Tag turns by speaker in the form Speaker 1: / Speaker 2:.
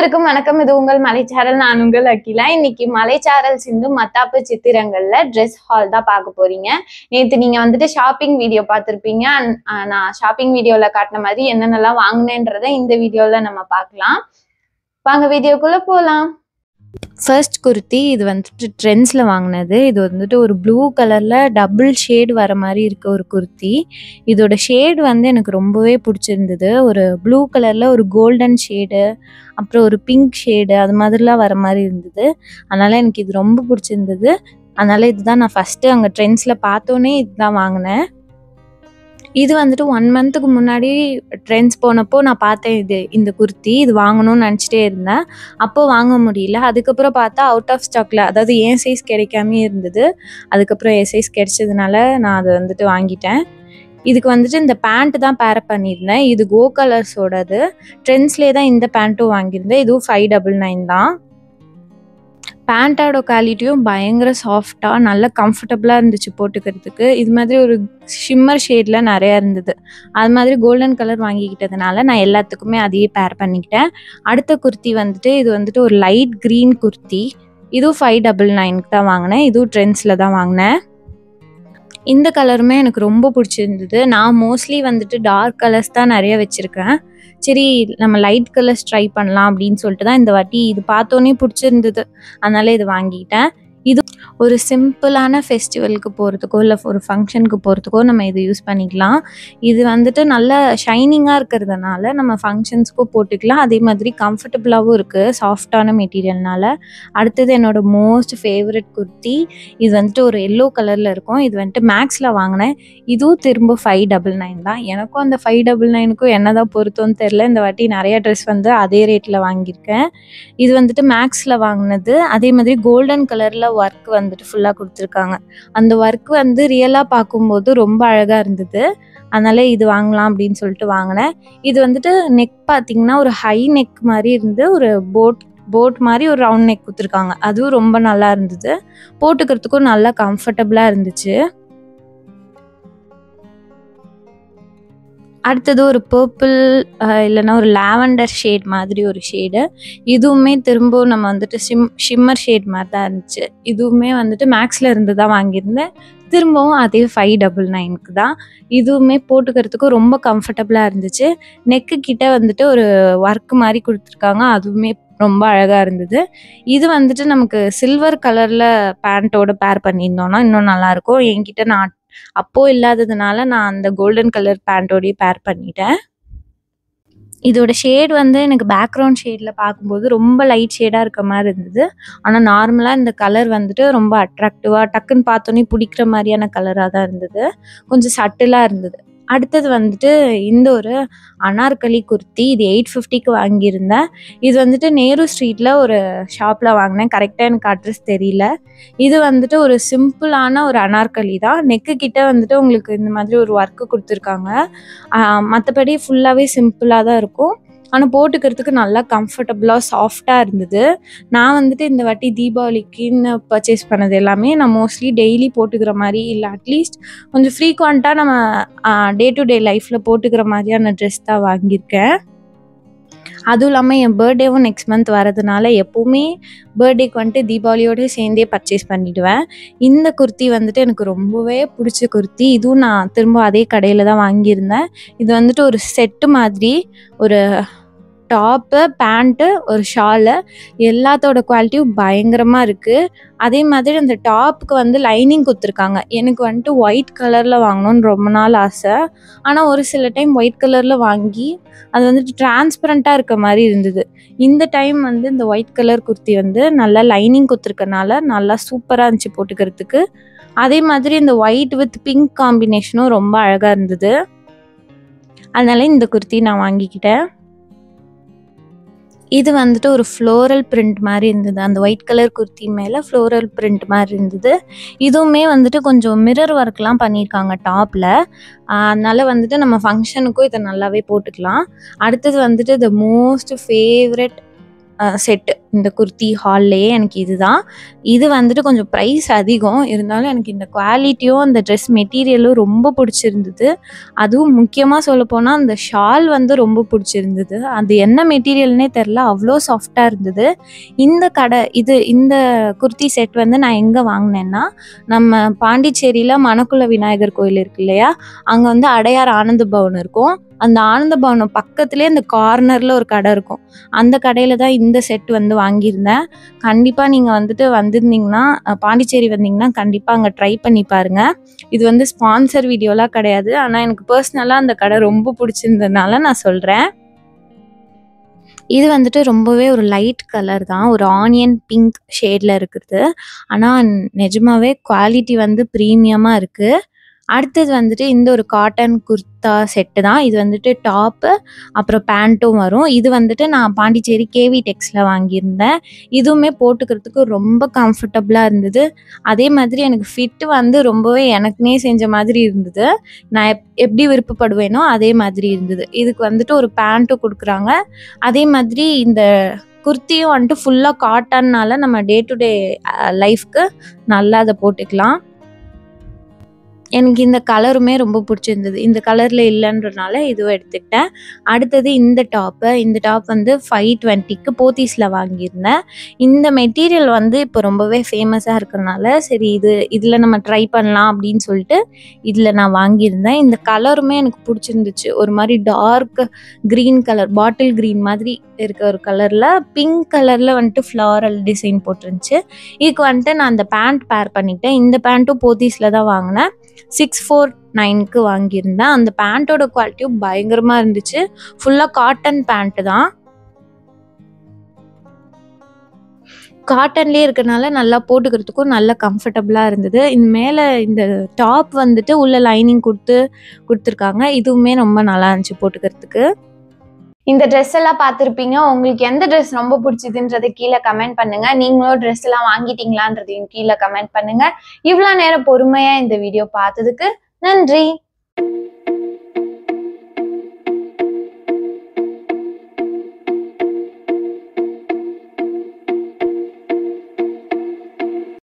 Speaker 1: அனைவருக்கும் வணக்கம் இது உங்கள் மலைச்சாரல் நான் உங்கள் அகிலா இன்னைக்கு மலைச்சாரல் சிந்து மத்தாப்பு சித்திரங்கள்ல ட்ரெஸ் ஹால் தான் பார்க்க போறீங்க நேத்து நீங்க வந்துட்டு ஷாப்பிங் வீடியோ பார்த்திருப்பீங்க அன்- ஆஹ் நான் ஷாப்பிங் வீடியோல காட்டின மாதிரி என்னென்னலாம் வாங்கினேன்றதை இந்த வீடியோல நம்ம பார்க்கலாம் வாங்க வீடியோக்குள்ள போலாம் ஃபர்ஸ்ட் குர்த்தி இது வந்துட்டு ட்ரெண்ட்ஸில் வாங்கினது இது வந்துட்டு ஒரு ப்ளூ கலரில் டபுள் ஷேட் வர மாதிரி இருக்க ஒரு குர்த்தி இதோட ஷேட் வந்து எனக்கு ரொம்பவே பிடிச்சிருந்தது ஒரு ப்ளூ கலரில் ஒரு கோல்டன் ஷேடு அப்புறம் ஒரு பிங்க் ஷேடு அது மாதிரிலாம் வர மாதிரி இருந்தது அதனால் எனக்கு இது ரொம்ப பிடிச்சிருந்தது அதனால் இதுதான் நான் ஃபஸ்ட்டு அங்கே ட்ரெண்ட்ஸில் பார்த்தோன்னே இதுதான் வாங்கினேன் இது வந்துட்டு ஒன் மந்த்துக்கு முன்னாடி ட்ரெண்ட்ஸ் போனப்போ நான் பார்த்தேன் இது இந்த குர்த்தி இது வாங்கணும்னு நினச்சிட்டே இருந்தேன் அப்போ வாங்க முடியல அதுக்கப்புறம் பார்த்தா அவுட் ஆஃப் ஸ்டாக்ல அதாவது என் சைஸ் கிடைக்காமே இருந்தது அதுக்கப்புறம் என் சைஸ் கிடைச்சதுனால நான் அதை வந்துட்டு வாங்கிட்டேன் இதுக்கு வந்துட்டு இந்த பேண்ட் தான் பேர் பண்ணியிருந்தேன் இது கோ கலர்ஸோடது ட்ரெண்ட்ஸ்லேயே தான் இந்த பேண்ட்டும் வாங்கியிருந்தேன் இதுவும் ஃபைவ் டபுள் நைன் தான் பேண்ட்டோட குவாலிட்டியும் பயங்கர சாஃப்டாக நல்ல கம்ஃபர்டபுளாக இருந்துச்சு போட்டுக்கிறதுக்கு இது மாதிரி ஒரு ஷிம்மர் ஷேடில் நிறையா இருந்தது அது மாதிரி கோல்டன் கலர் வாங்கிக்கிட்டதுனால நான் எல்லாத்துக்குமே அதையே பேர் பண்ணிக்கிட்டேன் அடுத்த குர்த்தி வந்துட்டு இது வந்துட்டு ஒரு லைட் க்ரீன் குர்த்தி இதுவும் ஃபைவ் டபுள் நைனுக்கு தான் வாங்கினேன் இதுவும் ட்ரெண்ட்ஸில் தான் வாங்கினேன் இந்த கலருமே எனக்கு ரொம்ப பிடிச்சிருந்தது நான் மோஸ்ட்லி வந்துட்டு டார்க் கலர்ஸ் தான் நிறைய வச்சுருக்கேன் சரி நம்ம லைட் கலர்ஸ் ட்ரை பண்ணலாம் அப்படின்னு சொல்லிட்டு தான் இந்த வாட்டி இது பார்த்தோன்னே பிடிச்சிருந்தது அதனால இது வாங்கிட்டேன் இது ஒரு சிம்பிளான ஃபெஸ்டிவலுக்கு போகிறதுக்கோ இல்லை ஒரு ஃபங்க்ஷனுக்கு போகிறதுக்கோ நம்ம இது யூஸ் பண்ணிக்கலாம் இது வந்துட்டு நல்ல ஷைனிங்காக இருக்கிறதுனால நம்ம ஃபங்க்ஷன்ஸ்க்கும் போட்டுக்கலாம் அதே மாதிரி கம்ஃபர்டபுளாகவும் இருக்குது சாஃப்டான மெட்டீரியல்னால அடுத்தது என்னோட மோஸ்ட் ஃபேவரட் குர்த்தி இது வந்துட்டு ஒரு எல்லோ கலரில் இருக்கும் இது வந்துட்டு மேக்ஸில் வாங்கினேன் இதுவும் திரும்ப ஃபைவ் டபுள் நைன் தான் எனக்கும் அந்த ஃபைவ் டபுள் நைனுக்கும் என்ன தான் பொருத்தம்னு தெரில இந்த வாட்டி நிறைய ட்ரெஸ் வந்து அதே ரேட்டில் வாங்கியிருக்கேன் இது வந்துட்டு மேக்ஸில் வாங்கினது அதே மாதிரி கோல்டன் கலரில் ஒர்க் வந்துட்டு ஃபுல்லாக கொடுத்துருக்காங்க அந்த ஒர்க் வந்து ரியலாக பார்க்கும்போது ரொம்ப அழகாக இருந்தது அதனால இது வாங்கலாம் அப்படின்னு சொல்லிட்டு வாங்கினேன் இது வந்துட்டு நெக் பார்த்தீங்கன்னா ஒரு ஹை நெக் மாதிரி இருந்து ஒரு போட் போட் மாதிரி ஒரு ரவுண்ட் நெக் கொடுத்துருக்காங்க அதுவும் ரொம்ப நல்லா இருந்தது போட்டுக்கிறதுக்கும் நல்லா கம்ஃபர்டபுளாக இருந்துச்சு அடுத்தது ஒரு பர்பிள் இல்லைன்னா ஒரு லாவெண்டர் ஷேட் மாதிரி ஒரு ஷேடு இதுவுமே திரும்ப நம்ம வந்துட்டு ஷிம் ஷிம்மர் ஷேட் மாதிரி தான் இருந்துச்சு இதுவுமே வந்துட்டு மேக்ஸில் இருந்து தான் வாங்கியிருந்தேன் திரும்பவும் அதே ஃபைவ் டபுள் நைனுக்கு தான் இதுவுமே போட்டுக்கிறதுக்கு ரொம்ப கம்ஃபர்டபுளாக இருந்துச்சு நெக்கு கிட்ட வந்துட்டு ஒரு ஒர்க் மாதிரி கொடுத்துருக்காங்க அதுவுமே ரொம்ப அழகாக இருந்தது இது வந்துட்டு நமக்கு சில்வர் கலரில் பேண்ட்டோட பேர் பண்ணியிருந்தோம்னா இன்னும் நல்லாயிருக்கும் என்கிட்ட நான் அப்போ இல்லாததுனால நான் அந்த கோல்டன் கலர் பேண்ட்டோடய பேர் பண்ணிட்டேன் இதோட ஷேட் வந்து எனக்கு பேக்ரவுண்ட் ஷேடில் பார்க்கும்போது ரொம்ப லைட் ஷேடாக இருக்க மாதிரி இருந்தது ஆனால் நார்மலாக இந்த கலர் வந்துட்டு ரொம்ப அட்ராக்டிவாக டக்குன்னு பார்த்தோன்னே பிடிக்கிற மாதிரியான கலராக தான் இருந்தது கொஞ்சம் சட்டிலாக இருந்தது அடுத்தது வந்துட்டு இந்த ஒரு அனார்கலி குர்த்தி இது எயிட் ஃபிஃப்டிக்கு வாங்கியிருந்தேன் இது வந்துட்டு நேரு ஸ்ட்ரீட்டில் ஒரு ஷாப்பில் வாங்கினேன் கரெக்டாக எனக்கு அட்ரஸ் தெரியல இது வந்துட்டு ஒரு சிம்பிளான ஒரு அனார்கலி தான் நெக்கு கிட்ட வந்துட்டு உங்களுக்கு இந்த மாதிரி ஒரு ஒர்க்கு கொடுத்துருக்காங்க மற்றபடி ஃபுல்லாகவே சிம்பிளாக தான் இருக்கும் ஆனால் போட்டுக்கிறதுக்கு நல்லா கம்ஃபர்டபுளாக சாஃப்டாக இருந்தது நான் வந்துட்டு இந்த வாட்டி தீபாவளிக்குன்னு பர்ச்சேஸ் பண்ணது எல்லாமே நான் மோஸ்ட்லி டெய்லி போட்டுக்கிற மாதிரி இல்லை அட்லீஸ்ட் கொஞ்சம் ஃப்ரீக்வெண்ட்டாக நம்ம டே டு டே லைஃப்பில் போட்டுக்கிற மாதிரியான ட்ரெஸ் தான் வாங்கியிருக்கேன் அதுவும் இல்லாமல் என் பர்த்டேவும் நெக்ஸ்ட் மந்த் வரதுனால எப்போவுமே பர்த்டேக்கு வந்துட்டு தீபாவளியோட சேர்ந்தே பர்ச்சேஸ் பண்ணிவிடுவேன் இந்த குர்த்தி வந்துட்டு எனக்கு ரொம்பவே பிடிச்ச குர்த்தி இதுவும் நான் திரும்ப அதே கடையில் தான் வாங்கியிருந்தேன் இது வந்துட்டு ஒரு செட்டு மாதிரி ஒரு டாப்பு பேண்ட்டு ஒரு ஷாலு எல்லாத்தோட குவாலிட்டியும் பயங்கரமாக இருக்குது அதே மாதிரி அந்த டாப்புக்கு வந்து லைனிங் கொடுத்துருக்காங்க எனக்கு வந்துட்டு ஒயிட் கலரில் வாங்கணும்னு ரொம்ப நாள் ஆசை ஆனால் ஒரு சில டைம் ஒயிட் கலரில் வாங்கி அது வந்துட்டு டிரான்ஸ்பரண்ட்டாக இருக்க மாதிரி இருந்தது இந்த டைம் வந்து இந்த ஒயிட் கலர் குர்த்தி வந்து நல்லா லைனிங் கொடுத்துருக்கனால நல்லா சூப்பராக இருந்துச்சு போட்டுக்கிறதுக்கு அதே மாதிரி இந்த ஒயிட் வித் பிங்க் காம்பினேஷனும் ரொம்ப அழகாக இருந்தது அதனால இந்த குர்த்தி நான் வாங்கிக்கிட்டேன் இது வந்துட்டு ஒரு ஃப்ளோரல் பிரிண்ட் மாதிரி இருந்தது அந்த ஒயிட் கலர் குர்த்தி மேலே ஃப்ளோரல் பிரிண்ட் மாதிரி இருந்தது இதுவுமே வந்துட்டு கொஞ்சம் மிரர் ஒர்க்லாம் பண்ணியிருக்காங்க டாப்பில் அதனால வந்துட்டு நம்ம ஃபங்க்ஷனுக்கும் இதை நல்லாவே போட்டுக்கலாம் அடுத்தது வந்துட்டு த மோஸ்ட் ஃபேவரட் செட்டு இந்த குர்த்தி ஹால்லையே எனக்கு இதுதான் இது வந்துட்டு கொஞ்சம் ப்ரைஸ் அதிகம் இருந்தாலும் எனக்கு இந்த குவாலிட்டியும் அந்த ட்ரெஸ் மெட்டீரியலும் ரொம்ப பிடிச்சிருந்தது அதுவும் முக்கியமாக சொல்லப்போனால் அந்த ஷால் வந்து ரொம்ப பிடிச்சிருந்தது அது என்ன மெட்டீரியல்னே தெரில அவ்வளோ சாஃப்டாக இருந்தது இந்த கடை இது இந்த குர்த்தி செட் வந்து நான் எங்கே வாங்கினேன்னா நம்ம பாண்டிச்சேரியில் மணக்குள விநாயகர் கோயில் இருக்கு இல்லையா அங்கே வந்து அடையார் ஆனந்த பவன் இருக்கும் அந்த ஆனந்த பவனம் பக்கத்துலேயே அந்த கார்னரில் ஒரு கடை இருக்கும் அந்த கடையில் தான் இந்த செட் வந்து வாங்கியிருந்தேன் கண்டிப்பாக நீங்கள் வந்துட்டு வந்திருந்தீங்கன்னா அஹ், பாண்டிச்சேரி வந்தீங்கன்னா கண்டிப்பாக அங்கே ட்ரை பண்ணி பாருங்கள் இது வந்து ஸ்பான்சர் வீடியோலாம் கிடையாது ஆனால் எனக்கு பர்சனலாக அந்த கடை ரொம்ப பிடிச்சிருந்ததுனால நான் சொல்கிறேன் இது வந்துட்டு ரொம்பவே ஒரு லைட் கலர் தான் ஒரு ஆனியன் பிங்க் ஷேடில் இருக்குது ஆனால் நிஜமாவே குவாலிட்டி வந்து ப்ரீமியமாக இருக்குது அடுத்தது வந்துட்டு இந்த ஒரு காட்டன் குர்தா செட்டு தான் இது வந்துட்டு டாப்பு அப்புறம் பேண்ட்டும் வரும் இது வந்துட்டு நான் பாண்டிச்சேரி கேவி டெக்ஸில் வாங்கியிருந்தேன் இதுவுமே போட்டுக்கிறதுக்கு ரொம்ப கம்ஃபர்டபுளாக இருந்தது அதே மாதிரி எனக்கு ஃபிட் வந்து ரொம்பவே எனக்குனே செஞ்ச மாதிரி இருந்தது நான் எப் எப்படி விருப்பப்படுவேனோ அதே மாதிரி இருந்தது இதுக்கு வந்துட்டு ஒரு பேண்ட்டும் கொடுக்குறாங்க அதே மாதிரி இந்த குர்த்தியும் வந்துட்டு ஃபுல்லாக காட்டன்னால நம்ம டே டு டே லைஃப்க்கு நல்லா அதை போட்டுக்கலாம் எனக்கு இந்த கலருமே ரொம்ப பிடிச்சிருந்தது இந்த கலரில் இல்லைன்றனால இதுவும் எடுத்துக்கிட்டேன் அடுத்தது இந்த டாப்பு இந்த டாப் வந்து ஃபைவ் டுவெண்ட்டிக்கு போத்தீஸில் வாங்கியிருந்தேன் இந்த மெட்டீரியல் வந்து இப்போ ரொம்பவே ஃபேமஸாக இருக்கிறனால சரி இது இதில் நம்ம ட்ரை பண்ணலாம் அப்படின்னு சொல்லிட்டு இதில் நான் வாங்கியிருந்தேன் இந்த கலருமே எனக்கு பிடிச்சிருந்துச்சு ஒரு மாதிரி dark green colour bottle green மாதிரி இருக்க ஒரு கலரில் பிங்க் கலரில் வந்துட்டு ஃப்ளாரல் டிசைன் போட்டிருந்துச்சு இதுக்கு வந்துட்டு நான் அந்த பேண்ட் பேர் பண்ணிட்டேன் இந்த பேண்ட்டும் போத்தீஸில் தான் வாங்கினேன் சிக்ஸ் ஃபோர் நைனுக்கு வாங்கியிருந்தேன் அந்த பேண்ட்டோட குவாலிட்டியும் பயங்கரமாக இருந்துச்சு ஃபுல்லாக காட்டன் பேண்ட்டு தான் காட்டன்லேயே இருக்கனால நல்லா போட்டுக்கிறதுக்கும் நல்ல கம்ஃபர்டபுளாக இருந்தது இந்த மேலே இந்த டாப் வந்துட்டு உள்ள லைனிங் கொடுத்து கொடுத்துருக்காங்க இதுவுமே ரொம்ப நல்லா இருந்துச்சு போட்டுக்கிறதுக்கு இந்த ட்ரெஸ் எல்லாம் பார்த்துருப்பீங்க உங்களுக்கு எந்த ட்ரெஸ் ரொம்ப பிடிச்சதுன்றதை கீழே கமெண்ட் பண்ணுங்க நீங்களும் ட்ரெஸ் எல்லாம் வாங்கிட்டீங்களான்றதையும் கீழே கமெண்ட் பண்ணுங்க இவ்வளோ நேரம் பொறுமையா இந்த வீடியோ பார்த்ததுக்கு நன்றி